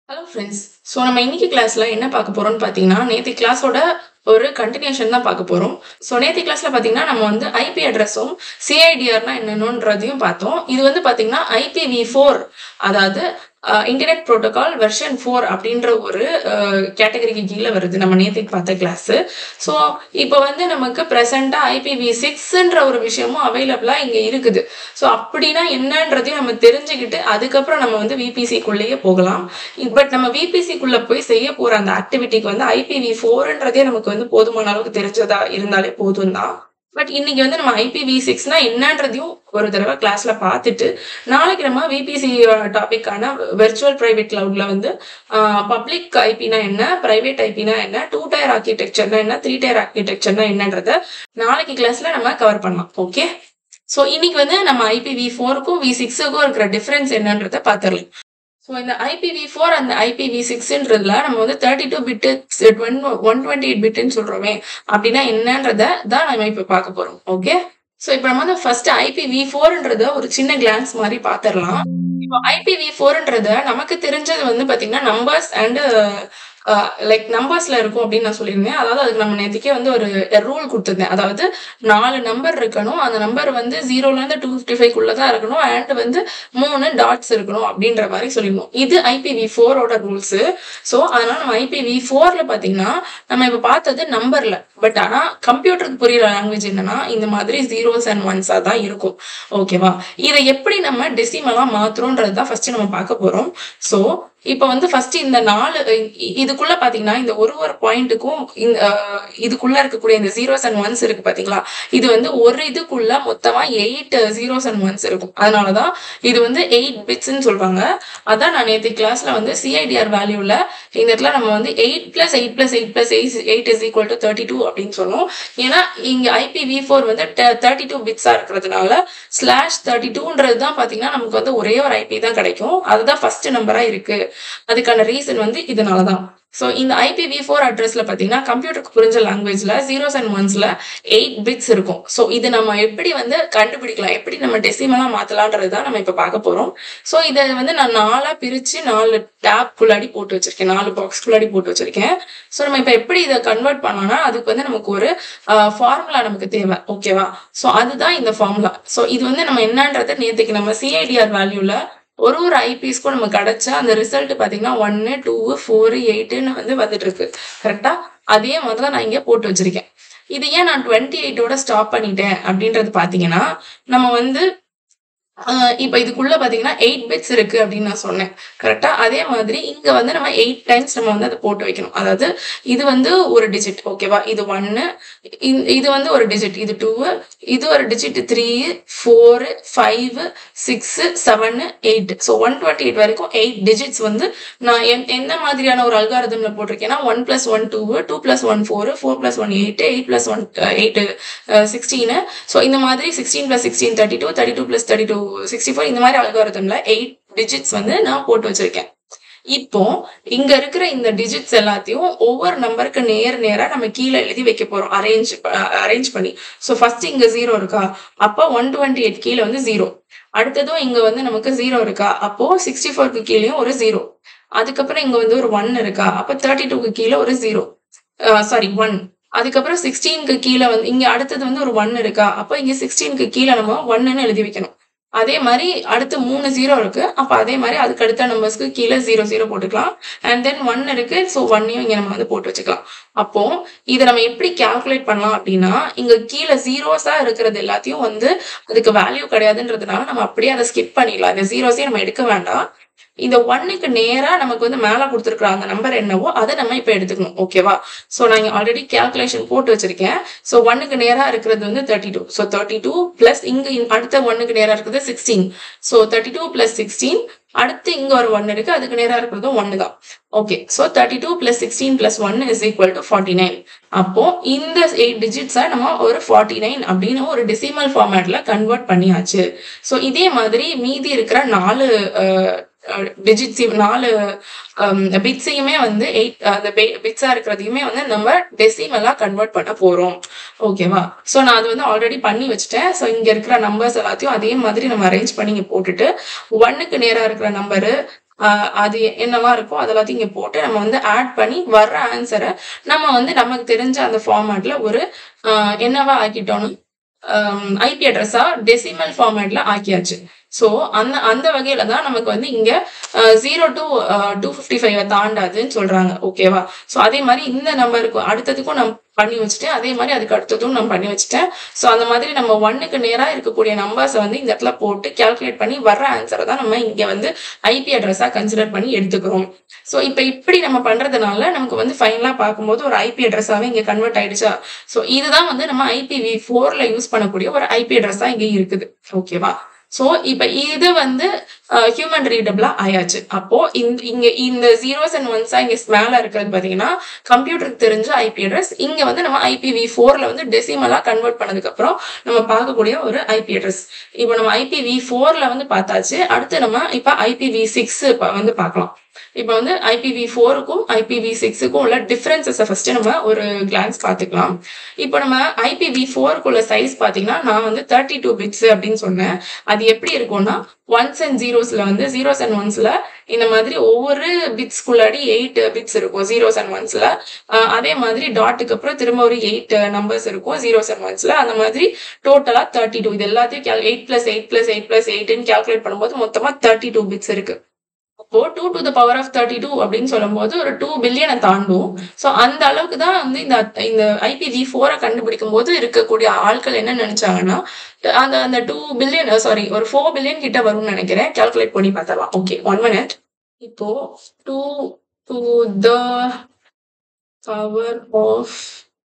hello friends so நம்ம இன்னைக்கு கிளாஸ்ல என்ன பார்க்க போறோம்னு பார்த்தீங்கன்னா நேற்று கிளாஸோட ஒரு கண்டினியூஷன் தான் பார்க்க போறோம் ஸோ நேற்று கிளாஸ்ல பார்த்தீங்கன்னா நம்ம வந்து ஐபி அட்ரஸும் சிஐடிஆர்னா என்னன்றதையும் பார்த்தோம் இது வந்து பார்த்தீங்கன்னா ஐபிவி ஃபோர் அதாவது இன்டர்நெட் ப்ரோட்டோகால் வெர்ஷன் ஃபோர் அப்படின்ற ஒரு கேட்டகரிக்கு கீழே வருது நம்ம நேற்றுக்கு பார்த்த கிளாஸ் ஸோ இப்போ வந்து நமக்கு ப்ரெசண்டாக ஐபிவி சிக்ஸ்ன்ற ஒரு விஷயமும் அவைலபிளாக இங்கே இருக்குது ஸோ அப்படின்னா என்னன்றதையும் நம்ம தெரிஞ்சுக்கிட்டு அதுக்கப்புறம் நம்ம வந்து விபிசிக்குள்ளேயே போகலாம் பட் நம்ம விபிசிக்குள்ளே போய் செய்ய போகிற அந்த ஆக்டிவிட்டிக்கு வந்து ஐபிவி ஃபோர்ன்றதே நமக்கு வந்து போதுமான அளவுக்கு தெரிஞ்சதா இருந்தாலே போதும் தான் பட் இன்னைக்கு வந்து நம்ம ஐபிவி சிக்ஸ்னா என்னன்றதையும் ஒரு தடவை கிளாஸ்ல பார்த்துட்டு நாளைக்கு நம்ம விபிசி டாபிக்கான வெர்ச்சுவல் பிரைவேட் கிளவுட்ல வந்து பப்ளிக் ஐபினா என்ன பிரைவேட் ஐபினா என்ன டூ டயர் ஆர்கிடெக்சர்னா என்ன த்ரீ டயர் ஆர்கிடெக்சர்னா என்னன்றத நாளைக்கு கிளாஸ்ல நம்ம கவர் பண்ணலாம் ஓகே ஸோ இன்னைக்கு வந்து நம்ம ஐபிவி ஃபோருக்கும் வி சிக்ஸுக்கும் இருக்கிற டிஃபரன்ஸ் என்னன்றத பார்த்துடலாம் ஸோ இந்த ஐபிவி ஃபோர் அந்த ஐபிவி சிக்ஸ்ன்றதுல நம்ம வந்து thirty two bit one one twenty eight பிட்டுன்னு சொல்றோமே அப்படின்னா என்னன்றத தான் நம்ம இப்போ பார்க்க போறோம் ஓகே ஸோ இப்போ நம்ம வந்து ஃபர்ஸ்ட் ஐபிவி ஃபோர்ன்றத ஒரு சின்ன கிளான்ஸ் மாதிரி பார்த்துடலாம் இப்போ ஐபிவி ஃபோர்ன்றத நமக்கு தெரிஞ்சது வந்து பார்த்தீங்கன்னா நம்பர்ஸ் அண்ட் லைக் நம்பர்ஸ்ல இருக்கும் அப்படின்னு நான் சொல்லியிருந்தேன் அதாவது அதுக்கு நம்ம நேற்றுக்கே வந்து ஒரு ரூல் கொடுத்துருந்தேன் அதாவது நாலு நம்பர் இருக்கணும் அந்த நம்பர் வந்து ஜீரோல இருந்து டூ ஃபிஃப்டி ஃபைவ் தான் இருக்கணும் அண்ட் வந்து மூணு டாட்ஸ் இருக்கணும் அப்படின்ற மாதிரி சொல்லிடணும் இது ஐபிவி ஃபோரோட ரூல்ஸ் ஸோ அதனால நம்ம ஐபிவி ஃபோர்ல பார்த்தீங்கன்னா நம்ம இப்போ பார்த்தது நம்பர்ல பட் ஆனால் கம்ப்யூட்டருக்கு புரியுற லாங்குவேஜ் என்னன்னா இந்த மாதிரி ஜீரோஸ் அண்ட் ஒன்ஸாக தான் இருக்கும் ஓகேவா இதை எப்படி நம்ம டெசிமலாக மாத்துறோன்றது தான் ஃபர்ஸ்ட் நம்ம பார்க்க போறோம் ஸோ இப்போ வந்து ஃபர்ஸ்ட் இந்த நாலு இதுக்குள்ள பாத்தீங்கன்னா இந்த ஒரு ஒரு பாயிண்ட்டுக்கும் இதுக்குள்ள இருக்கக்கூடிய இந்த ஜீரோஸ் அண்ட் ஒன்ஸ் இருக்கு பாத்தீங்களா இது வந்து ஒரு இதுக்குள்ள மொத்தமா எயிட் ஜீரோஸ் அண்ட் ஒன்ஸ் இருக்கும் அதனாலதான் இது வந்து எயிட் பிட்ஸ்ன்னு சொல்லுவாங்க அதான் நான் நேற்று கிளாஸ்ல வந்து சிஐடிஆர் வேல்யூல இந்த இடத்துல நம்ம வந்து eight plus eight plus eight plus eight eight is equal to thirty two அப்படின்னு சொன்னோம் ஏன்னா இங்க ஐபிவி ஃபோர் வந்து தேர்ட்டி டூ பிட்ஸா இருக்கிறதுனால ஸ்லாஷ் தேர்ட்டி டூன்றது தான் பாத்தீங்கன்னா நமக்கு வந்து ஒரே ஒரு ஐபி தான் கிடைக்கும் அதுதான் ஃபர்ஸ்ட் நம்பரா இருக்கு அதுக்கான ரீசன் வந்து இதனால தான் ஸோ இந்த ஐபிவி ஃபோர் அட்ரஸ்ல பார்த்தீங்கன்னா கம்ப்யூட்டருக்கு புரிஞ்ச லாங்குவேஜ்ல ஜீரோஸ் அண்ட் ஒன்ஸ்ல எயிட் பிட்ஸ் இருக்கும் ஸோ இது நம்ம எப்படி வந்து கண்டுபிடிக்கலாம் எப்படி நம்ம டெசிமலா மாத்தலான்றது தான் நம்ம இப்போ பார்க்க போறோம் ஸோ இதை வந்து நான் நாலா பிரிச்சு நாலு டேப் குள்ளாடி போட்டு வச்சிருக்கேன் நாலு பாக்ஸ் குள்ளாடி போட்டு வச்சிருக்கேன் ஸோ நம்ம இப்போ எப்படி இதை கன்வெர்ட் பண்ணோம்னா அதுக்கு வந்து நமக்கு ஒரு ஃபார்முலா நமக்கு தேவை ஓகேவா ஸோ அதுதான் இந்த ஃபார்முலா ஸோ இது வந்து நம்ம என்னன்றது நேற்றுக்கு நம்ம சிஐடிஆர் வேல்யூல ஒரு ஒரு ஐபிஎஸ்க்கும் நம்ம கிடைச்சா அந்த ரிசல்ட் பார்த்தீங்கன்னா ஒன்னு டூ ஃபோர் எயிட்டுன்னு வந்து வந்துட்டு இருக்கு கரெக்டா அதே மாதிரி தான் நான் இங்கே போட்டு வச்சிருக்கேன் இது ஏன் நான் டுவெண்ட்டி எயிட்டோட ஸ்டாப் பண்ணிட்டேன் அப்படின்றது பார்த்தீங்கன்னா நம்ம வந்து இப்போ இதுக்குள்ள பார்த்தீங்கன்னா எயிட் பிட்ஸ் இருக்கு அப்படின்னு நான் சொன்னேன் கரெக்டா அதே மாதிரி இங்க வந்து நம்ம எயிட் டைம்ஸ் நம்ம வந்து அதை போட்டு வைக்கணும் அதாவது இது வந்து ஒரு டிஜிட் ஓகேவா இது ஒன்னு இது வந்து ஒரு டிஜிட் இது டூ இது ஒரு digit three four five six seven eight so one twenty eight வரைக்கும் எயிட் டிஜிட்ஸ் வந்து நான் எந்த மாதிரியான ஒரு அல்காரதம்ல போட்டிருக்கேன்னா one plus one two two plus one four four plus one eight eight plus one eight சிக்ஸ்டீனு ஸோ இந்த மாதிரி sixteen plus sixteen thirty two thirty two plus thirty two sixty four இந்த மாதிரி அல்காரதம்ல எயிட் டிஜிட்ஸ் வந்து நான் போட்டு வச்சிருக்கேன் இப்போ இங்க இருக்கிற இந்த டிஜிட்ஸ் எல்லாத்தையும் ஒவ்வொரு நம்பருக்கு நேர் நேரா நம்ம கீழே எழுதி வைக்க போறோம் அரேஞ்ச் அரேஞ்ச் பண்ணி ஸோ ஃபர்ஸ்ட் இங்க ஜீரோ இருக்கா அப்போ ஒன் டுவெண்ட்டி எயிட் கீழே வந்து ஜீரோ அடுத்ததும் இங்க வந்து நமக்கு ஜீரோ இருக்கா அப்போ சிக்ஸ்டி ஃபோருக்கு கீழேயும் ஒரு ஜீரோ அதுக்கப்புறம் இங்க வந்து ஒரு ஒன் இருக்கா அப்போ தேர்ட்டி டூக்கு கீழே ஒரு ஜீரோ சாரி ஒன் அதுக்கப்புறம் சிக்ஸ்டீனுக்கு கீழே வந்து இங்க அடுத்தது வந்து ஒரு ஒன் இருக்கா அப்போ இங்க சிக்ஸ்டீனுக்கு கீழே நம்ம ஒன்னுன்னு எழுதி வைக்கணும் அதே மாதிரி அடுத்து மூணு ஜீரோ இருக்கு அப்போ அதே மாதிரி அதுக்கு அடுத்த நம்பர்ஸ்க்கு கீழே ஜீரோ ஜீரோ போட்டுக்கலாம் அண்ட் தென் ஒன் இருக்கு ஸோ ஒன்னையும் இங்க நம்ம வந்து போட்டு வச்சுக்கலாம் அப்போ இதை நம்ம எப்படி கால்குலேட் பண்ணலாம் அப்படின்னா இங்க கீழே ஜீரோஸா இருக்கிறது எல்லாத்தையும் வந்து அதுக்கு வேல்யூ கிடையாதுன்றதுனால நம்ம அப்படியே அதை ஸ்கிப் பண்ணிடலாம் இந்த ஜீரோஸையும் நம்ம எடுக்க வேண்டாம் இந்த ஒன்னுக்கு நேரா நமக்கு வந்து மேல கொடுத்துருக்குற அந்த நம்பர் என்னவோ அதை நம்ம இப்ப எடுத்துக்கணும் ஓகேவா சோ நான் இங்க ஆல்ரெடி கேல்குலேஷன் போட்டு வச்சிருக்கேன் சோ ஒன்னுக்கு நேரா இருக்கிறது வந்து thirty two so thirty two plus இங்க அடுத்த ஒன்னுக்கு நேரா இருக்கிறது sixteen so thirty two plus sixteen அடுத்து இங்க ஒரு ஒன் இருக்கு அதுக்கு நேரா இருக்கிறதும் ஒன்னு தான் okay so thirty two plus sixteen plus one is equal to forty nine அப்போ இந்த எயிட் டிஜிட்ஸை நம்ம ஒரு ஃபார்ட்டி நைன் அப்படின்னு ஒரு டெசிமல் ஃபார்மேட்ல கன்வெர்ட் பண்ணியாச்சு ஸோ இதே மாதிரி மீதி இருக்கிற நாலு டிஜிட்ஸ் நாலு பிட்ஸையுமே வந்து எயிட் அந்த பிட்ஸா இருக்கிறதையுமே வந்து நம்ம டெசிமலா கன்வெர்ட் பண்ண போறோம் ஓகேவா ஸோ நான் அது வந்து ஆல்ரெடி பண்ணி வச்சுட்டேன் ஸோ இங்க இருக்கிற நம்பர்ஸ் எல்லாத்தையும் அதே மாதிரி நம்ம அரேஞ்ச் பண்ணி இங்க போட்டுட்டு ஒன்னுக்கு நேரா இருக்கிற நம்பரு ஆஹ் அது என்னவா இருக்கோ அது எல்லாத்தையும் இங்க போட்டு நம்ம வந்து ஆட் பண்ணி வர்ற ஆன்சரை நம்ம வந்து நமக்கு தெரிஞ்ச அந்த ஃபார்மேட்ல ஒரு ஆஹ் என்னவா ஆக்கிட்டோம்னு ஐபி அட்ரஸா டெசிமல் ஃபார்மேட்ல ஆக்கியாச்சு ஸோ அந்த அந்த வகையில தான் நமக்கு வந்து இங்க zero to two fifty five தாண்டாதுன்னு சொல்றாங்க ஓகேவா ஸோ அதே மாதிரி இந்த நம்பருக்கு அடுத்ததுக்கும் நான் பண்ணி வச்சுட்டேன் அதே மாதிரி அதுக்கு அடுத்ததும் நான் பண்ணி வச்சுட்டேன் ஸோ அந்த மாதிரி நம்ம ஒன்னுக்கு நேராக இருக்கக்கூடிய நம்பர்ஸை வந்து இந்த இடத்துல போட்டு கால்குலேட் பண்ணி வர்ற ஆன்சரை தான் நம்ம இங்க வந்து ஐபி அட்ரஸா கன்சிடர் பண்ணி எடுத்துக்கிறோம் ஸோ இப்போ இப்படி நம்ம பண்றதுனால நமக்கு வந்து ஃபைனலாக பார்க்கும்போது ஒரு ஐபி அட்ரஸாவே இங்க கன்வெர்ட் ஆயிடுச்சா ஸோ இதுதான் வந்து நம்ம ஐபிவி ஃபோர்ல யூஸ் பண்ணக்கூடிய ஒரு ஐபி அட்ரஸா இங்க இருக்குது ஓகேவா ஸோ இப்போ இது வந்து ஹியூமன் ரீடபிளா ஆயாச்சு அப்போ இந்த இங்க இந்த ஜீரோஸ் அண்ட் ஒன்ஸா இங்க மேல இருக்கிறது பாத்தீங்கன்னா கம்ப்யூட்டருக்கு தெரிஞ்ச ஐபி அட்ரஸ் இங்க வந்து நம்ம ஐபிவி ஃபோர்ல வந்து டெசிமலா கன்வெர்ட் பண்ணதுக்கு அப்புறம் நம்ம பார்க்கக்கூடிய ஒரு ஐபி அட்ரஸ் இப்போ நம்ம ஐபிவி ஃபோர்ல வந்து பார்த்தாச்சு அடுத்து நம்ம இப்போ ஐபிவி சிக்ஸ் வந்து பார்க்கலாம் இப்போ வந்து ஐபிவி ஃபோருக்கும் ஐபிவி சிக்ஸுக்கும் உள்ள டிஃபரன்சஸை ஃபர்ஸ்ட் நம்ம ஒரு கிளான்ஸ் பார்த்துக்கலாம் இப்போ நம்ம ஐபிவி ஃபோருக்குள்ள சைஸ் பார்த்தீங்கன்னா நான் வந்து தேர்ட்டி டூ பிட்ஸ் அப்படின்னு சொன்னேன் அது எப்படி இருக்கும்னா ஒன்ஸ் அண்ட் ஜீரோஸ்ல வந்து ஜீரோஸ் அண்ட் ஒன்ஸ்ல இந்த மாதிரி ஒவ்வொரு பிட்ஸ்குள்ளாடி எயிட் பிட்ஸ் இருக்கும் ஜீரோஸ் அண்ட் ஒன்ஸ்ல அதே மாதிரி டாட்டுக்கு அப்புறம் திரும்ப ஒரு எயிட் நம்பர்ஸ் இருக்கும் ஜீரோஸ் அண்ட் ஒன்ஸ்ல அந்த மாதிரி டோட்டலா தேர்ட்டி டூ இது எல்லாத்தையும் eight plus eight plus eight plus எயிட்னு கால்குலேட் பண்ணும்போது மொத்தமா தேர்ட்டி டூ பிட்ஸ் இருக்கு அப்போ two to the power of thirty two அப்படின்னு சொல்லும்போது ஒரு டூ பில்லியனை தாண்டும் ஸோ அந்த அளவுக்கு தான் வந்து இந்த இந்த ஐபிவி ஃபோரை கண்டுபிடிக்கும் போது இருக்கக்கூடிய ஆட்கள் என்ன நினைச்சாங்கன்னா அந்த அந்த டூ பில்லியன் சாரி ஒரு ஃபோர் பில்லியன் கிட்ட வரும்னு நினைக்கிறேன் கால்குலேட் பண்ணி பார்த்தலாம் ஓகே ஒன் மினிட் இப்போ two to the power of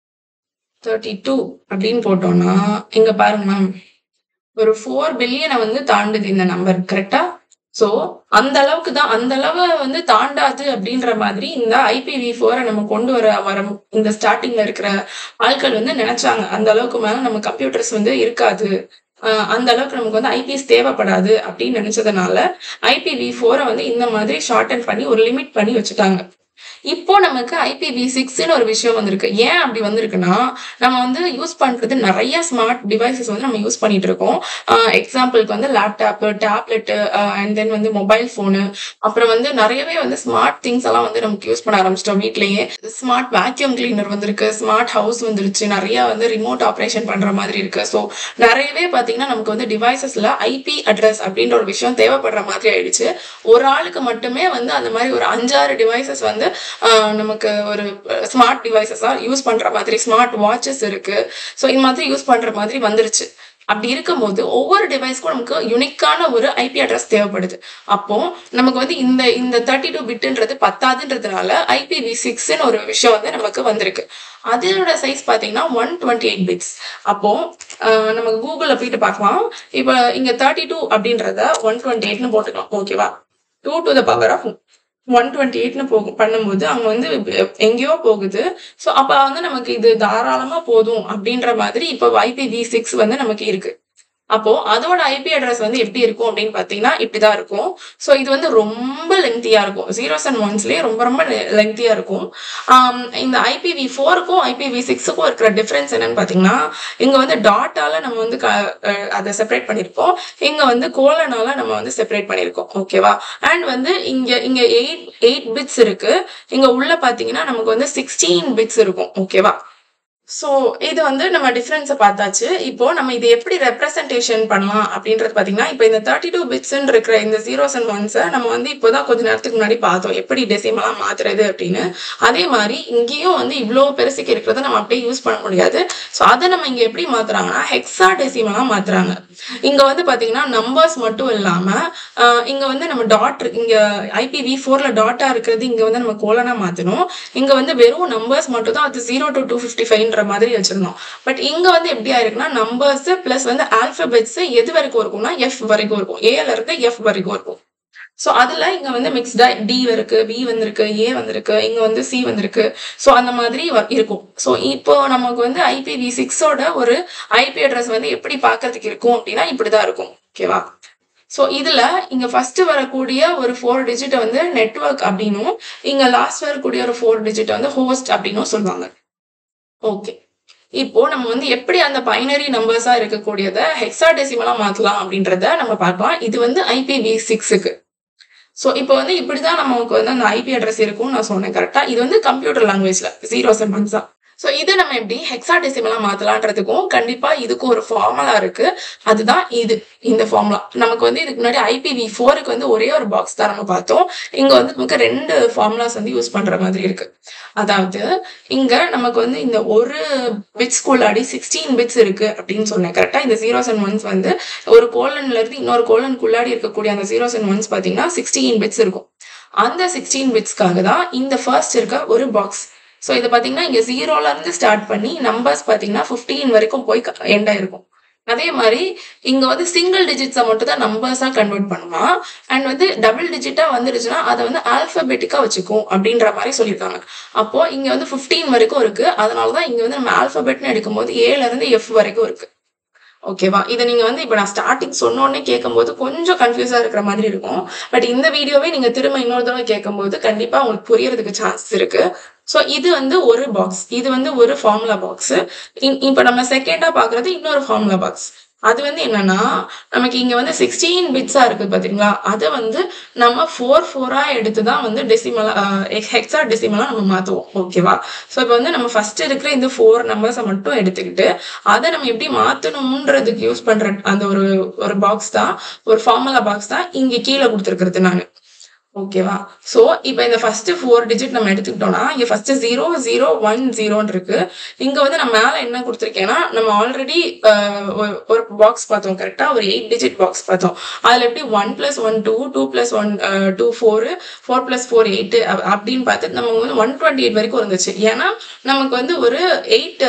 thirty two அப்படின்னு போட்டோம்னா இங்க பாருங்க மேம் ஒரு ஃபோர் பில்லியனை வந்து தாண்டுது இந்த நம்பர் கரெக்டா சோ அந்த அளவுக்கு தான் அந்த அளவு வந்து தாண்டாது அப்படின்ற மாதிரி இந்த ஐபிவி ஃபோரை நம்ம கொண்டு வர வர இந்த ஸ்டார்டிங்ல இருக்கிற ஆட்கள் வந்து நினைச்சாங்க அந்த அளவுக்கு மேல நம்ம கம்ப்யூட்டர்ஸ் வந்து இருக்காது ஆஹ் அந்த அளவுக்கு நமக்கு வந்து ஐபிஎஸ் தேவைப்படாது அப்படின்னு நினைச்சதுனால ஐபிவி ஃபோரை வந்து இந்த மாதிரி ஷார்டன் பண்ணி ஒரு லிமிட் பண்ணி வச்சுட்டாங்க இப்போ நமக்கு ஐபிவி சிக்ஸ்னு ஒரு விஷயம் வந்திருக்கு ஏன் அப்படி வந்திருக்குன்னா நம்ம வந்து யூஸ் பண்றது நிறைய ஸ்மார்ட் டிவைசஸ் வந்து நம்ம யூஸ் பண்ணிட்டு இருக்கோம் எக்ஸாம்பிளுக்கு வந்து லேப்டாப் டேப்லெட் அண்ட் தென் வந்து மொபைல் ஃபோனு அப்புறம் வந்து நிறையவே வந்து ஸ்மார்ட் திங்ஸ் எல்லாம் வந்து நமக்கு யூஸ் பண்ண ஆரம்பிச்சிட்டோம் வீட்லயே ஸ்மார்ட் வேக்யூம் கிளீனர் வந்திருக்கு ஸ்மார்ட் ஹவுஸ் வந்துருச்சு நிறைய வந்து ரிமோட் ஆப்ரேஷன் பண்ற மாதிரி இருக்கு ஸோ நிறையவே பார்த்தீங்கன்னா நமக்கு வந்து டிவைசஸ்ல ஐபி அட்ரஸ் அப்படின்ற ஒரு விஷயம் தேவைப்படுற மாதிரி ஆயிடுச்சு ஒரு ஆளுக்கு மட்டுமே வந்து அந்த மாதிரி ஒரு அஞ்சாறு டிவைசஸ் வந்து ஆஹ் நமக்கு ஒரு ஸ்மார்ட் டிவைசஸா யூஸ் பண்ற மாதிரி ஸ்மார்ட் வாட்சஸ் இருக்கு ஸோ இந்த மாதிரி யூஸ் பண்ற மாதிரி வந்துருச்சு அப்படி இருக்கும்போது ஒவ்வொரு டிவைஸ்க்கும் நமக்கு யுனிக்கான ஒரு ஐபி அட்ரஸ் தேவைப்படுது அப்போ நமக்கு வந்து இந்த இந்த தேர்ட்டி டூ பிட்டுன்றது பத்தாதுன்றதுனால ஐபிவி சிக்ஸ்ன்னு ஒரு விஷயம் வந்து நமக்கு வந்திருக்கு அதோட சைஸ் பார்த்தீங்கன்னா ஒன் டுவெண்ட்டி எயிட் பிட்ஸ் அப்போ ஆஹ் நமக்கு கூகுளில் போயிட்டு பார்க்கலாம் இப்போ இங்க தேர்ட்டி டூ அப்படின்றத ஒன் டுவெண்ட்டி எயிட்னு போட்டுக்கலாம் ஓகேவா two to the power of one twenty எயிட்னு போகும் பண்ணும்போது அங்க வந்து எங்கேயோ போகுது ஸோ அப்ப வந்து நமக்கு இது தாராளமா போதும் அப்படின்ற மாதிரி இப்போ ஐபிவி சிக்ஸ் வந்து நமக்கு இருக்கு அப்போ அதோட ஐபி அட்ரஸ் வந்து எப்படி இருக்கும் அப்படின்னு பாத்தீங்கன்னா இப்படிதான் இருக்கும் ஸோ இது வந்து ரொம்ப லெங்தியா இருக்கும் ஜீரோஸ் அண்ட் ஒன்ஸ்லயே ரொம்ப ரொம்ப லெங்தியா இருக்கும் ஆம், இந்த ஐபிவி ஃபோருக்கும் ஐபிவி சிக்ஸுக்கும் இருக்கிற டிஃபரன்ஸ் என்னன்னு பாத்தீங்கன்னா இங்க வந்து டாட்டால நம்ம வந்து க- அஹ் அதை செப்பரேட் பண்ணியிருப்போம் இங்க வந்து கோலனால நம்ம வந்து செப்பரேட் பண்ணியிருக்கோம் ஓகேவா அண்ட் வந்து இங்க இங்க எயிட் எயிட் பிட்ஸ் இருக்கு இங்க உள்ள பாத்தீங்கன்னா நமக்கு வந்து சிக்ஸ்டீன் பிட்ஸ் இருக்கும் ஓகேவா ஸோ இது வந்து நம்ம டிஃப்ரென்ஸை பார்த்தாச்சு இப்போ நம்ம இது எப்படி ரெப்ரசன்டேஷன் பண்ணலாம் அப்படின்றது பார்த்தீங்கன்னா இப்போ இந்த தேர்ட்டி டூ பிட்ஸ்ன்னு இருக்கிற இந்த ஜீரோஸ் அண்ட் ஒன்ஸை நம்ம வந்து இப்போதான் கொஞ்ச நேரத்துக்கு முன்னாடி பார்த்தோம் எப்படி டெசிமலாக மாத்துறது அப்படின்னு அதே மாதிரி இங்கேயும் வந்து இவ்வளோ பெருசுக்கு இருக்கிறத நம்ம அப்படியே யூஸ் பண்ண முடியாது ஸோ அதை நம்ம இங்கே எப்படி மாத்துறாங்கன்னா ஹெக்ஸா டெசிமலாக மாத்துறாங்க இங்க வந்து பாத்தீங்கன்னா நம்பர்ஸ் மட்டும் இல்லாம ஆஹ் இங்க வந்து நம்ம டாட் இங்க ஐபிவி ஃபோர்ல டாட்டா இருக்கிறது இங்க வந்து நம்ம கோலனா மாத்தணும் இங்க வந்து வெறும் நம்பர்ஸ் மட்டும் தான் அது ஜீரோ டு டூ ஃபிஃப்டி ஃபைவ்ன்ற மாதிரி வச்சிருந்தோம் பட் இங்க வந்து எப்படி ஆயிருக்குன்னா நம்பர்ஸ் பிளஸ் வந்து ஆல்பபெட்ஸ் எது வரைக்கும் இருக்கும்னா எஃப் வரைக்கும் இருக்கும் ஏல இருந்து எஃப் வரைக்கும் இருக்கும் ஸோ அதுல இங்க வந்து மிக்ஸ்டா டி இருக்கு பி வந்திருக்கு ஏ வந்திருக்கு இங்க வந்து சி வந்திருக்கு ஸோ அந்த மாதிரி வ- இருக்கும் ஸோ இப்போ நமக்கு வந்து ஐபிவி சிக்ஸோட ஒரு ஐபி அட்ரஸ் வந்து எப்படி பார்க்கறதுக்கு இருக்கும் அப்படின்னா இப்படிதான் இருக்கும் ஓகேவா ஸோ இதுல இங்க ஃபர்ஸ்ட் வரக்கூடிய ஒரு ஃபோர் டிஜிட் வந்து நெட்வொர்க் அப்படின்னும் இங்க லாஸ்ட் வரக்கூடிய ஒரு ஃபோர் டிஜிட் வந்து ஹோஸ்ட் அப்படின்னும் சொல்லுவாங்க ஓகே இப்போ நம்ம வந்து எப்படி அந்த பைனரி நம்பர்ஸா இருக்கக்கூடியத ஹெக்ஸாடெசிமலா மாத்தலாம் அப்படின்றத நம்ம பார்க்கலாம் இது வந்து ஐபிவி சிக்ஸுக்கு ஸோ இப்போ வந்து இப்படி தான் நமக்கு வந்து அந்த ஐபி அட்ரஸ் இருக்கும்னு நான் சொன்னேன் கரெக்டாக இது வந்து கம்ப்யூட்டர் லாங்குவேஜில் ஜீரோஸ் அண்ட் ஒன்ஸ் தான் ஸோ இதை நம்ம எப்படி ஹெக்ஸா டெசிமலாக மாற்றலான்றதுக்கும் கண்டிப்பாக இதுக்கும் ஒரு ஃபார்முலா இருக்கு அதுதான் இது இந்த ஃபார்முலா நமக்கு வந்து இதுக்கு முன்னாடி ஐபிவி ஃபோருக்கு வந்து ஒரே ஒரு பாக்ஸ் தான் நம்ம பார்த்தோம் இங்கே வந்து நமக்கு ரெண்டு ஃபார்முலாஸ் வந்து யூஸ் பண்ணுற மாதிரி இருக்கு அதாவது இங்க நமக்கு வந்து இந்த ஒரு பிட்ஸ்குள்ளாடி சிக்ஸ்டீன் பிட்ஸ் இருக்கு அப்படின்னு சொன்னேன் கரெக்டாக இந்த ஜீரோஸ் அண்ட் ஒன்ஸ் வந்து ஒரு கோலன்ல இருந்து இன்னொரு கோலனுக்குள்ளாடி இருக்கக்கூடிய அந்த ஜீரோஸ் அண்ட் ஒன்ஸ் பார்த்தீங்கன்னா சிக்ஸ்டீன் பிட்ஸ் இருக்கும் அந்த சிக்ஸ்டீன் பிட்ஸ்க்காக தான் இந்த ஃபர்ஸ்ட் இருக்க ஒரு பாக்ஸ் ஸோ இது பார்த்தீங்கன்னா இங்கே ஜீரோல இருந்து ஸ்டார்ட் பண்ணி நம்பர்ஸ் பார்த்தீங்கன்னா ஃபிஃப்டீன் வரைக்கும் போய் எண்ட் ஆயிருக்கும் அதே மாதிரி இங்க வந்து சிங்கிள் டிஜிட்ஸை மட்டும் தான் நம்பர்ஸா கன்வெர்ட் பண்ணுமா அண்ட் வந்து டபுள் டிஜிட்டா வந்துருச்சுன்னா அதை வந்து ஆல்பபெட்டிக்கா வச்சுக்கும் அப்படின்ற மாதிரி சொல்லியிருக்காங்க அப்போ இங்க வந்து ஃபிஃப்டீன் வரைக்கும் இருக்கு அதனால தான் இங்க வந்து நம்ம ஆல்பபெட்னு எடுக்கும்போது ஏல இருந்து எஃப் வரைக்கும் இருக்கு ஓகேவா இதை நீங்க வந்து இப்போ நான் ஸ்டார்டிங் சொன்னோடனே கேட்கும்போது கொஞ்சம் கன்ஃபியூஸா இருக்கிற மாதிரி இருக்கும் பட் இந்த வீடியோவே நீங்க திரும்ப இன்னொரு தடவை கேட்கும்போது கண்டிப்பா உங்களுக்கு புரியறதுக்கு சான்ஸ் இருக்கு ஸோ இது வந்து ஒரு பாக்ஸ் இது வந்து ஒரு ஃபார்முலா பாக்ஸ் இப்போ நம்ம செகண்டா பாக்குறது இன்னொரு ஃபார்முலா பாக்ஸ் அது வந்து என்னன்னா நமக்கு இங்க வந்து சிக்ஸ்டீன் பிட்ஸா இருக்கு பாத்தீங்களா அதை வந்து நம்ம ஃபோர் ஃபோரா எடுத்து தான் வந்து டெசிமலா ஹெக்ஸா டெசிமலா நம்ம மாத்துவோம் ஓகேவா ஸோ இப்போ வந்து நம்ம ஃபர்ஸ்ட் இருக்கிற இந்த ஃபோர் நம்பர்ஸை மட்டும் எடுத்துக்கிட்டு அதை நம்ம எப்படி மாத்தணும்ன்றதுக்கு யூஸ் பண்ற அந்த ஒரு ஒரு பாக்ஸ் தான் ஒரு ஃபார்முலா பாக்ஸ் தான் இங்க கீழே கொடுத்துருக்கிறது நான் ஓகேவா ஸோ இப்போ இந்த ஃபர்ஸ்ட் ஃபோர் டிஜிட் நம்ம எடுத்துக்கிட்டோம்னா இங்க ஃபர்ஸ்ட் ஜீரோ ஜீரோ ஒன் ஜீரோன்னு இருக்கு இங்க வந்து நான் மேல என்ன கொடுத்துருக்கேன்னா நம்ம ஆல்ரெடி ஒரு பாக்ஸ் பார்த்தோம் கரெக்டா ஒரு எயிட் டிஜிட் பாக்ஸ் பார்த்தோம் அதுல எப்படி one plus one two two plus one two four four plus four eight அப்படின்னு பார்த்து நமக்கு வந்து ஒன் டுவெண்ட்டி எயிட் வரைக்கும் இருந்துச்சு ஏன்னா நமக்கு வந்து ஒரு எயிட்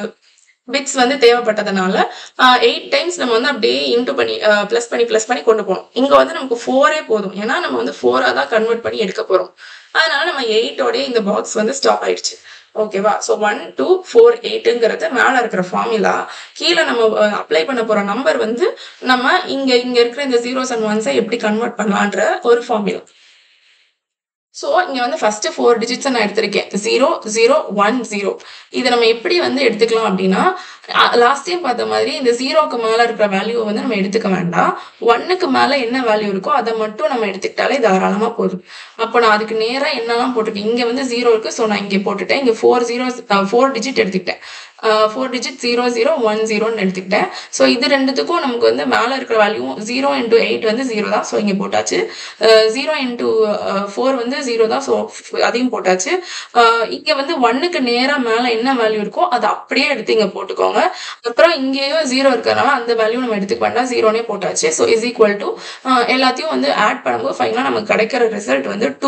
பிட்ஸ் வந்து தேவைப்பட்டதுனால எயிட் டைம்ஸ் நம்ம வந்து அப்படியே இன்ட்டு பண்ணி ப்ளஸ் பண்ணி ப்ளஸ் பண்ணி கொண்டு போகணும் இங்கே வந்து நமக்கு ஃபோரே போதும் ஏன்னா நம்ம வந்து ஃபோராக தான் கன்வெர்ட் பண்ணி எடுக்க போகிறோம் அதனால நம்ம எயிட்டோடய இந்த பாக்ஸ் வந்து ஸ்டாப் ஆயிடுச்சு ஓகேவா ஸோ ஒன் டூ ஃபோர் எயிட்டுங்கிறது மேலே இருக்கிற ஃபார்முலா கீழே நம்ம அப்ளை பண்ண போகிற நம்பர் வந்து நம்ம இங்கே இங்கே இருக்கிற இந்த ஜீரோஸ் அண்ட் ஒன்ஸை எப்படி கன்வெர்ட் பண்ணலான்ற ஒரு ஃபார்முலா ஸோ இங்கே வந்து ஃபர்ஸ்ட் ஃபோர் டிஜிட்ஸை நான் எடுத்திருக்கேன் ஜீரோ ஜீரோ ஒன் ஜீரோ இதை நம்ம எப்படி வந்து எடுத்துக்கலாம் அப்படின்னா லாஸ்ட் டைம் பார்த்த மாதிரி இந்த ஜீரோக்கு மேலே இருக்கிற வேல்யூ வந்து நம்ம எடுத்துக்க வேண்டாம் ஒன்னுக்கு மேலே என்ன வேல்யூ இருக்கோ அதை மட்டும் நம்ம எடுத்துக்கிட்டாலே தாராளமாக போதும் அப்போ நான் அதுக்கு நேராக என்னெல்லாம் போட்டிருக்கேன் இங்கே வந்து ஜீரோ இருக்கு ஸோ நான் இங்கே போட்டுட்டேன் இங்கே ஃபோர் ஜீரோ ஃபோர் டிஜிட் எடுத்துக்கிட்டேன் four digit zero zero one ஜீரோன்னு எடுத்துக்கிட்டேன் ஸோ இது ரெண்டுத்துக்கும் நமக்கு வந்து மேலே இருக்கிற வேல்யூ ஜீரோ இன்டூ எயிட் வந்து ஜீரோ தான் ஸோ இங்கே போட்டாச்சு ஜீரோ இன்டூ ஃபோர் வந்து ஜீரோ தான் ஸோ அதையும் போட்டாச்சு இங்கே வந்து ஒன்னுக்கு நேராக மேலே என்ன வேல்யூ இருக்கோ அதை அப்படியே எடுத்து இங்கே போட்டுக்கோங்க அப்புறம் இங்கேயும் ஜீரோ இருக்கிறனால அந்த வேல்யூ நம்ம எடுத்துக்க வேண்டாம் ஜீரோனே போட்டாச்சு ஸோ இஸ் ஈக்குவல் டு எல்லாத்தையும் வந்து ஆட் பண்ணும்போது ஃபைனலாக நமக்கு கிடைக்கிற ரிசல்ட் வந்து டூ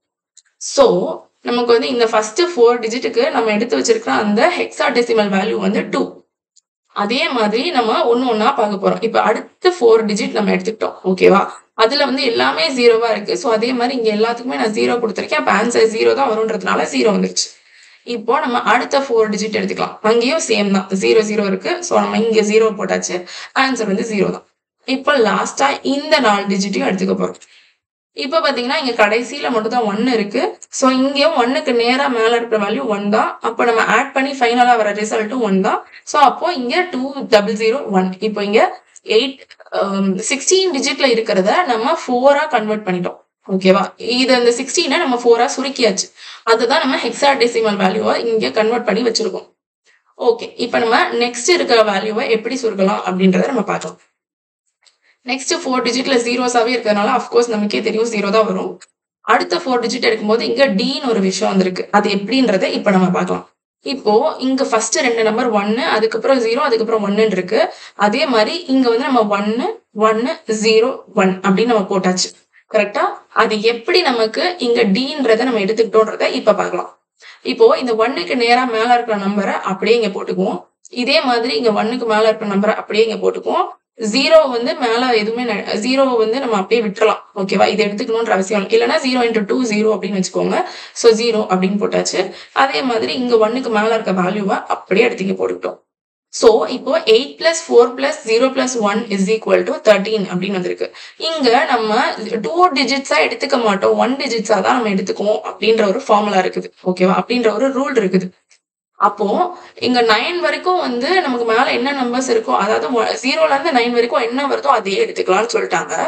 ஸோ நமக்கு வந்து இந்த ஃபர்ஸ்ட் ஃபோர் டிஜிட்டுக்கு நம்ம எடுத்து வச்சிருக்கிற அந்த ஹெக்ஸா டெசிமல் வேல்யூ வந்து டூ அதே மாதிரி நம்ம ஒன்று ஒன்றா பார்க்க போறோம் இப்போ அடுத்த ஃபோர் டிஜிட் நம்ம எடுத்துக்கிட்டோம் ஓகேவா அதுல வந்து எல்லாமே ஜீரோவா இருக்கு ஸோ அதே மாதிரி இங்க எல்லாத்துக்குமே நான் ஜீரோ கொடுத்துருக்கேன் அப்போ ஆன்சர் ஜீரோ தான் வரும்ன்றதுனால ஜீரோ வந்துருச்சு இப்போ நம்ம அடுத்த ஃபோர் டிஜிட் எடுத்துக்கலாம் அங்கேயும் சேம் தான் ஜீரோ ஜீரோ இருக்கு ஸோ நம்ம இங்க ஜீரோ போட்டாச்சு ஆன்சர் வந்து ஜீரோ தான் இப்போ லாஸ்டா இந்த நாலு டிஜிட்டையும் எடுத்துக்க போறோம் இப்போ பார்த்தீங்கன்னா இங்கே கடைசியில் மட்டும் தான் ஒன்று இருக்கு ஸோ இங்கேயும் ஒன்னுக்கு நேராக மேலே இருக்கிற வேல்யூ ஒன் தான் அப்போ நம்ம ஆட் பண்ணி ஃபைனலாக வர ரிசல்ட்டும் ஒன் தான் ஸோ அப்போ இங்கே டூ டபுள் ஜீரோ ஒன் இப்போ இங்கே எயிட் சிக்ஸ்டீன் டிஜிட்ல இருக்கிறத நம்ம ஃபோரா கன்வெர்ட் பண்ணிட்டோம் ஓகேவா இது அந்த சிக்ஸ்டீனை நம்ம ஃபோரா சுருக்கியாச்சு அதுதான் நம்ம ஹெக்ஸா டெசிமல் வேல்யூவை இங்கே கன்வெர்ட் பண்ணி வச்சிருக்கோம் ஓகே இப்போ நம்ம நெக்ஸ்ட் இருக்கிற வேல்யூவை எப்படி சுருக்கலாம் அப்படின்றத நம்ம பார்த்தோம் நெக்ஸ்ட் ஃபோர் டிஜிட்ல ஜீரோஸாவே இருக்கிறதுனால அஃப்கோர்ஸ் நமக்கே தெரியும் ஜீரோ தான் வரும் அடுத்த ஃபோர் டிஜிட் எடுக்கும்போது இங்க டின்னு ஒரு விஷயம் வந்திருக்கு அது எப்படின்றத இப்ப நம்ம பார்க்கலாம் இப்போ இங்க ஃபர்ஸ்ட் ரெண்டு நம்பர் ஒன்னு அதுக்கப்புறம் ஜீரோ அதுக்கப்புறம் ஒன்னு இருக்கு அதே மாதிரி இங்க வந்து நம்ம ஒன்னு ஒன்னு ஜீரோ ஒன் அப்படின்னு நம்ம போட்டாச்சு கரெக்டா அது எப்படி நமக்கு இங்க டீன்றத நம்ம எடுத்துக்கிட்டோன்றத இப்ப பார்க்கலாம் இப்போ இந்த ஒன்னுக்கு நேரா மேல இருக்கிற நம்பரை அப்படியே இங்க போட்டுக்குவோம் இதே மாதிரி இங்க ஒன்னுக்கு மேல இருக்கிற நம்பரை அப்படியே இங்க போட்டுக்குவோம் ஜீரோ வந்து மேல எதுவுமே ஜீரோ வந்து நம்ம அப்படியே விட்டுறலாம் ஓகேவா இது எடுத்துக்கணும்ன்ற அவசியம் இல்லை இல்லைன்னா ஜீரோ இன்டூ டூ ஜீரோ அப்படின்னு வச்சுக்கோங்க ஸோ ஜீரோ அப்படின்னு போட்டாச்சு அதே மாதிரி இங்க ஒன்னுக்கு மேல இருக்க வேல்யூவை அப்படியே எடுத்து இங்க போட்டுக்கிட்டோம் ஸோ இப்போ eight plus four plus zero plus one is equal to thirteen அப்படின்னு வந்திருக்கு இங்க நம்ம டூ டிஜிட்ஸா எடுத்துக்க மாட்டோம் ஒன் டிஜிட்ஸா தான் நம்ம எடுத்துக்குவோம் அப்படின்ற ஒரு ஃபார்முலா இருக்குது ஓகேவா அப்படின்ற ஒரு ரூல் இருக்குது அப்போ இங்க நைன் வரைக்கும் வந்து நமக்கு மேல என்ன நம்பர்ஸ் இருக்கோ அதாவது ஜீரோல இருந்து நைன் வரைக்கும் என்ன வருதோ அதையே எடுத்துக்கலாம்னு சொல்லிட்டாங்க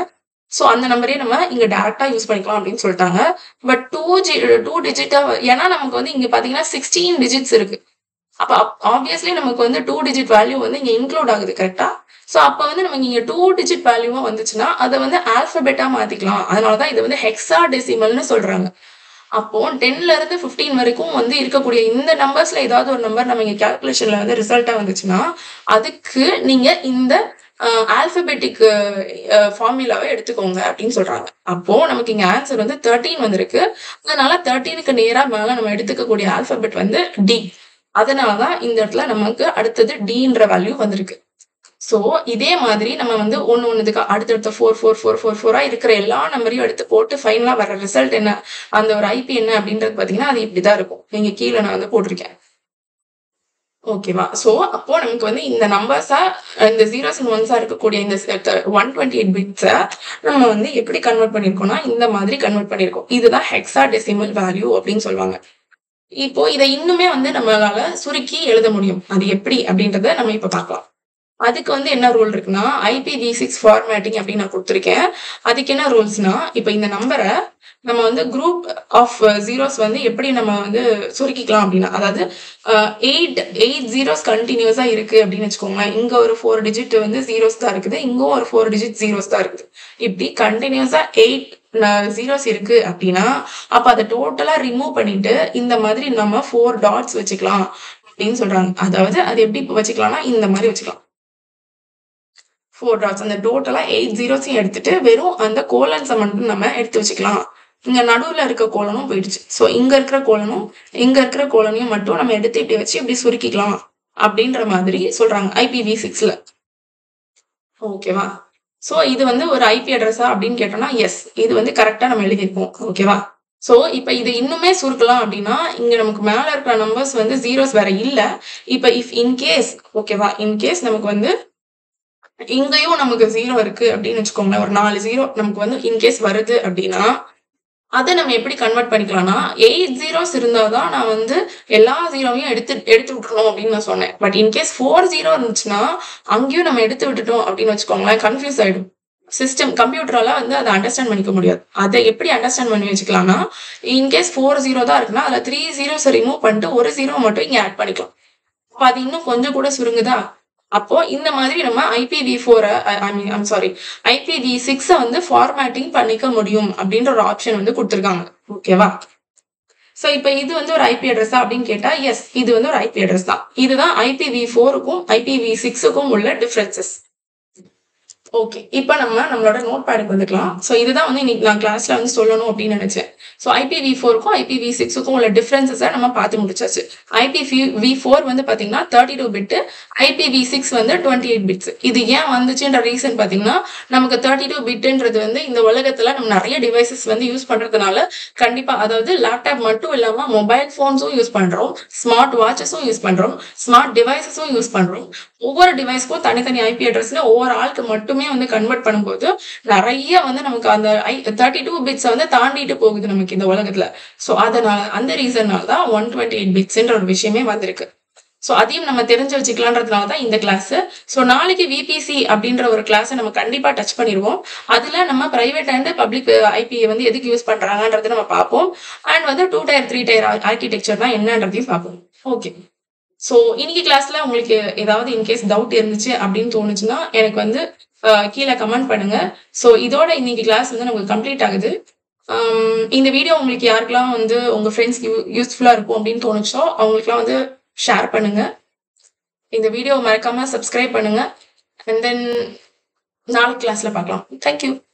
ஸோ அந்த நம்பரே நம்ம இங்க டேரக்டா யூஸ் பண்ணிக்கலாம் அப்படின்னு சொல்லிட்டாங்க பட் டூ ஜி டூ டிஜிட்டா ஏன்னா நமக்கு வந்து இங்க பாத்தீங்கன்னா சிக்ஸ்டீன் டிஜிட்ஸ் இருக்கு அப்ப ஆப்வியஸ்லி நமக்கு வந்து டூ டிஜிட் வேல்யூ வந்து இங்க இன்க்ளூட் ஆகுது கரெக்டா ஸோ அப்போ வந்து நமக்கு இங்க டூ டிஜிட் வேல்யூவா வந்துச்சுன்னா அதை வந்து ஆல்பபெட்டா மாத்திக்கலாம் அதனாலதான் இது வந்து ஹெக்ஸா டெசிமல்னு சொல்றாங்க அப்போ டென்ல இருந்து ஃபிஃப்டீன் வரைக்கும் வந்து இருக்கக்கூடிய இந்த நம்பர்ஸ்ல ஏதாவது ஒரு நம்பர் நம்ம இங்க கேல்குலேஷன்ல வந்து ரிசல்ட்டா வந்துச்சுன்னா அதுக்கு நீங்க இந்த ஆல்பபெட்டிக் ஃபார்முலாவை எடுத்துக்கோங்க அப்படின்னு சொல்றாங்க அப்போ நமக்கு இங்க ஆன்சர் வந்து தேர்ட்டீன் வந்திருக்கு அதனால தேர்ட்டீனுக்கு நேரா மேல நம்ம எடுத்துக்கக்கூடிய ஆல்பபெட் வந்து டி அதனாலதான் இந்த இடத்துல நமக்கு அடுத்தது டின்ற வேல்யூ வந்திருக்கு ஸோ இதே மாதிரி நம்ம வந்து ஒன்று ஒன்றுக்கு அடுத்தடுத்த ஃபோர் ஃபோர் ஃபோர் ஃபோர் ஃபோரா இருக்கிற எல்லா நம்பரையும் எடுத்து போட்டு ஃபைனலாக வர ரிசல்ட் என்ன அந்த ஒரு ஐபி என்ன அப்படின்றது பார்த்தீங்கன்னா அது இப்படிதான் இருக்கும் நீங்க கீழே நான் வந்து போட்டிருக்கேன் ஓகேவா ஸோ அப்போ நமக்கு வந்து இந்த நம்பர்ஸா இந்த ஜீரோஸ் அண்ட் ஒன்ஸா இருக்கக்கூடிய இந்த ஒன் டுவெண்ட்டி எயிட் பிட்ஸை நம்ம வந்து எப்படி கன்வெர்ட் பண்ணியிருக்கோம்னா இந்த மாதிரி கன்வெர்ட் பண்ணியிருக்கோம் இதுதான் ஹெக்ஸா டெசிமல் வேல்யூ அப்படின்னு சொல்லுவாங்க இப்போ இதை இன்னுமே வந்து நம்மளால சுருக்கி எழுத முடியும் அது எப்படி அப்படின்றத நம்ம இப்ப பார்க்கலாம் அதுக்கு வந்து என்ன ரூல் இருக்குன்னா ஐபிவி சிக்ஸ் ஃபார்மேட்டிங் அப்படின்னு நான் கொடுத்துருக்கேன் அதுக்கு என்ன ரூல்ஸ்னா இப்போ இந்த நம்பரை நம்ம வந்து குரூப் ஆஃப் ஜீரோஸ் வந்து எப்படி நம்ம வந்து சுருக்கிக்கலாம் அப்படின்னா அதாவது எயிட் எயிட் ஜீரோஸ் கண்டினியூஸா இருக்கு அப்படின்னு வச்சுக்கோங்களேன் இங்க ஒரு ஃபோர் டிஜிட் வந்து ஜீரோஸ் தான் இருக்குது இங்கும் ஒரு ஃபோர் டிஜிட் ஜீரோஸ் தான் இருக்குது இப்படி கண்டினியூஸா எயிட் ஜீரோஸ் இருக்கு அப்படின்னா அப்ப அதை டோட்டலா ரிமூவ் பண்ணிட்டு இந்த மாதிரி நம்ம ஃபோர் டாட்ஸ் வச்சுக்கலாம் அப்படின்னு சொல்றாங்க அதாவது அது எப்படி வச்சுக்கலாம்னா இந்த மாதிரி வச்சுக்கலாம் ஃபோர் டாட்ஸ் அந்த டோட்டலா எயிட் ஜீரோஸையும் எடுத்துட்டு வெறும் அந்த கோலன்ஸை மட்டும் நம்ம எடுத்து வச்சுக்கலாம் இங்க நடுவுல இருக்க கோலனும் போயிடுச்சு ஸோ இங்க இருக்கிற கோலனும் இங்க இருக்கிற கோலனையும் மட்டும் நம்ம எடுத்து இப்படி வச்சு இப்படி சுருக்கிக்கலாம் அப்படின்ற மாதிரி சொல்றாங்க ஐபிவி சிக்ஸ்ல ஓகேவா ஸோ இது வந்து ஒரு ஐபி அட்ரஸா அப்படின்னு கேட்டோம்னா எஸ் இது வந்து கரெக்டா நம்ம எழுதியிருக்கோம் ஓகேவா ஸோ இப்போ இது இன்னுமே சுருக்கலாம் அப்படின்னா இங்க நமக்கு மேல இருக்கிற நம்பர்ஸ் வந்து ஜீரோஸ் வேற இல்ல இப்போ இஃப் இன்கேஸ் ஓகேவா இன்கேஸ் நமக்கு வந்து இங்கேயும் நமக்கு ஜீரோ இருக்கு அப்படின்னு வச்சுக்கோங்களேன் ஒரு நாலு ஜீரோ நமக்கு வந்து இன்கேஸ் வருது அப்படின்னா அதை நம்ம எப்படி கன்வெர்ட் பண்ணிக்கலாம்னா எயிட் ஜீரோஸ் இருந்தாதான் நான் வந்து எல்லா ஜீரோவையும் எடுத்து எடுத்து விட்டுறணும் அப்படின்னு நான் சொன்னேன் பட் இன்கேஸ் ஃபோர் ஜீரோ இருந்துச்சுன்னா அங்கேயும் நம்ம எடுத்து விட்டுட்டோம் அப்படின்னு வச்சுக்கோங்களேன் கன்ஃபியூஸ் ஆயிடும் சிஸ்டம் கம்ப்யூட்டரால வந்து அதை அண்டர்ஸ்டாண்ட் பண்ணிக்க முடியாது அதை எப்படி அண்டர்ஸ்டாண்ட் பண்ணி வச்சுக்கலாம்னா இன்கேஸ் ஃபோர் ஜீரோ தான் இருக்குன்னா அதில் த்ரீ ஜீரோஸ் ரிமூவ் பண்ணிட்டு ஒரு ஜீரோ மட்டும் இங்கே ஆட் பண்ணிக்கலாம் அப்போ அது இன்னும் கொஞ்சம் கூட சுருங்குதா அப்போ இந்த மாதிரி நம்ம ஐபிவி ஃபோரை I mean I'm sorry IPv சிக்ஸை வந்து ஃபார்மேட்டிங் பண்ணிக்க முடியும் அப்படின்ற ஒரு ஆப்ஷன் வந்து கொடுத்துருக்காங்க ஓகேவா ஸோ இப்போ இது வந்து ஒரு ஐபி அட்ரஸா அப்படின்னு கேட்டா எஸ் இது வந்து ஒரு ஐபி அட்ரஸ் தான் இதுதான் ஐபிவி ஃபோருக்கும் ஐபிவி சிக்ஸுக்கும் உள்ள டிஃப்ரென்சஸ் ஓகே இப்போ நம்ம நம்மளோட நோட் பேடுக்கு வந்துக்கலாம் ஸோ இதுதான் வந்து இன்னைக்கு நான் கிளாஸ்ல வந்து சொல்லணும் அப்படின்னு நினைச்சேன் ஸோ ஐபிவி ஃபோருக்கும் ஐபிவி சிக்ஸுக்கும் உள்ள டிஃப்ரென்சஸை நம்ம பார்த்து முடிச்சாச்சு ஐபிவி வி ஃபோர் வந்து பார்த்தீங்கன்னா thirty two bit IPv six வந்து டுவெண்ட்டி எயிட் பிட்ஸ் இது ஏன் வந்துச்சுன்ற ரீசன் பார்த்தீங்கன்னா நமக்கு தேர்ட்டி டூ பிட்டுன்றது வந்து இந்த உலகத்துல நம்ம நிறைய டிவைசஸ் வந்து யூஸ் பண்றதுனால கண்டிப்பா அதாவது லேப்டாப் மட்டும் இல்லாம மொபைல் ஃபோன்ஸும் யூஸ் பண்றோம் ஸ்மார்ட் வாட்சஸும் யூஸ் பண்றோம் ஸ்மார்ட் டிவைசஸும் யூஸ் பண்றோம் ஒவ்வொரு டிவைஸ்க்கும் தனித்தனி ஐபி அட்ரஸ்ல ஒவ்வொரு ஆளுக்கு மட்டுமே வந்து கன்வெர்ட் பண்ணும்போது நிறைய வந்து நமக்கு அந்த ஐ தேர்ட்டி டூ பிட்ஸை வந்து தாண்டிட்டு போகுது நமக்கு இந்த உலகத்துல ஸோ அதனால அந்த ரீசன்னால தான் ஒன் டுவெண்ட்டி எயிட் பிட்ஸ்ன்ற ஒரு விஷயமே வந்திருக்கு ஸோ அதையும் நம்ம தெரிஞ்சு வச்சுக்கலான்றதுனால தான் இந்த கிளாஸ் ஸோ நாளைக்கு விபிசி அப்படின்ற ஒரு கிளாஸை நம்ம கண்டிப்பாக டச் பண்ணிடுவோம் அதில் நம்ம பிரைவேட் அண்ட் பப்ளிக் ஐபி வந்து எதுக்கு யூஸ் பண்ணுறாங்கன்றது நம்ம பார்ப்போம் அண்ட் வந்து டூ டயர் த்ரீ டயர் ஆர்கிடெக்சர்னா என்னன்றதையும் பார்ப்போம் ஓகே ஸோ இன்னைக்கு கிளாஸ்ல உங்களுக்கு ஏதாவது இன்கேஸ் டவுட் இருந்துச்சு அப்படின்னு தோணுச்சுன்னா எனக்கு வந்து கீழே கமெண்ட் பண்ணுங்க ஸோ இதோட இன்னைக்கு கிளாஸ் வந்து நமக்கு கம்ப்ளீட் ஆகுது இந்த வீடியோ உங்களுக்கு யாருக்கெல்லாம் வந்து உங்க ஃப்ரெண்ட்ஸ்க்கு யூஸ்ஃபுல்லா இருக்கும் அப்படின்னு தோணுச்சோ அவங்களுக்குலாம் வந்து ஷேர் பண்ணுங்க இந்த வீடியோ மறக்காம சப்ஸ்கிரைப் பண்ணுங்க அண்ட் தென் நாளைக்கு கிளாஸ்ல பார்க்கலாம் தேங்க்யூ